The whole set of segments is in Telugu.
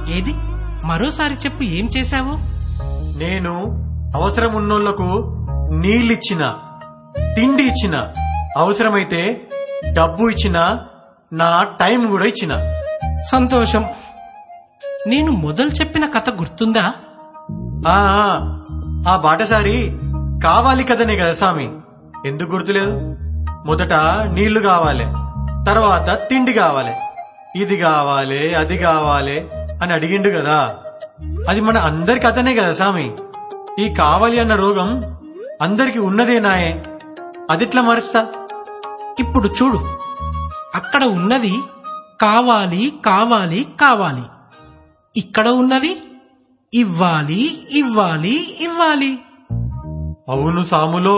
ఏది మరోసారి చెప్పు ఏం చేశావు నేను అవసరం ఉన్నోళ్లకు నీళ్ళిచ్చిన తిండి ఇచ్చిన అవసరమైతే డబ్బు ఇచ్చిన నా టైం కూడా ఇచ్చిన సంతోషం నేను మొదలు చెప్పిన కథ గుర్తుందా ఆ ఆ, ఆ బాటసారి కావాలి కదనే కదా స్వామి ఎందుకు గుర్తులేదు మొదట నీళ్లు కావాలి తర్వాత తిండి కావాలి ఇది కావాలి అది కావాలి అని అడిగిండు కదా అది మన అందరి కథనే కదా స్వామి ఈ కావాలి అన్న రోగం అందరికి ఉన్నదేనాయే అదిట్లా మరుస్తా ఇప్పుడు చూడు అక్కడ ఉన్నది కావాలి కావాలి కావాలి ఇక్కడ ఉన్నది ఇవ్వాలి ఇవ్వాలి ఇవ్వాలి అవును సాములో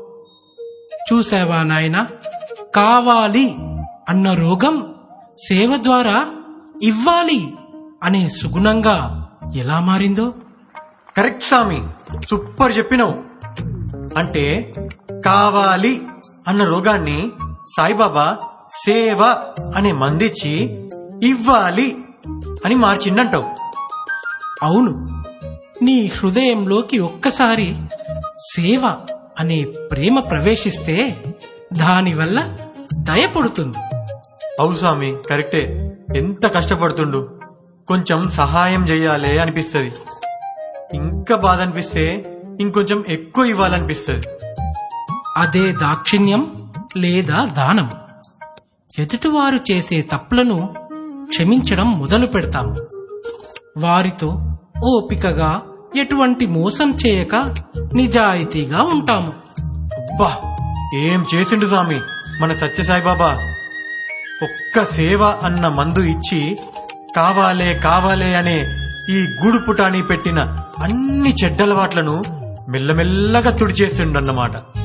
చూసావా నాయన కావాలి అన్న రోగం సేవ ద్వారా ఇవ్వాలి అనే సుగుణంగా ఎలా మారిందో కరెక్ట్ స్వామి సూపర్ చెప్పినావు అంటే కావాలి అన్న రోగాన్ని సాయిబాబా సేవ అనే మందిచ్చి ఇవ్వాలి అని మార్చిండంటావు అవును నీ హృదయంలోకి ఒక్కసారి సేవ అనే ప్రేమ ప్రవేశిస్తే దానివల్ల దయ పుడుతుంది అవు స్వామి కరెక్టే ఎంత కష్టపడుతుండు కొంచెం సహాయం చెయ్యాలి అనిపిస్తది ఇంకా బాధ అనిపిస్తే ఇంకొంచెం ఎక్కువ ఇవ్వాలనిపిస్తది అదే దాక్షిణ్యం లేదా దానం ఎదుటివారు చేసే తప్పులను క్షమించడం మొదలు పెడతాము వారితో ఓపికగా ఎటువంటి మోసం చేయక నిజాయితీగా ఉంటాము అబ్బా ఏం చేసిండు స్వామి మన సత్యసాయిబాబా ఒక్క సేవ అన్న మందు ఇచ్చి కావాలే కావాలే అనే ఈ గూడు పుటాని పెట్టిన అన్ని చెడ్డలవాట్లను మెల్లమెల్లగా తుడిచేసిండన్నమాట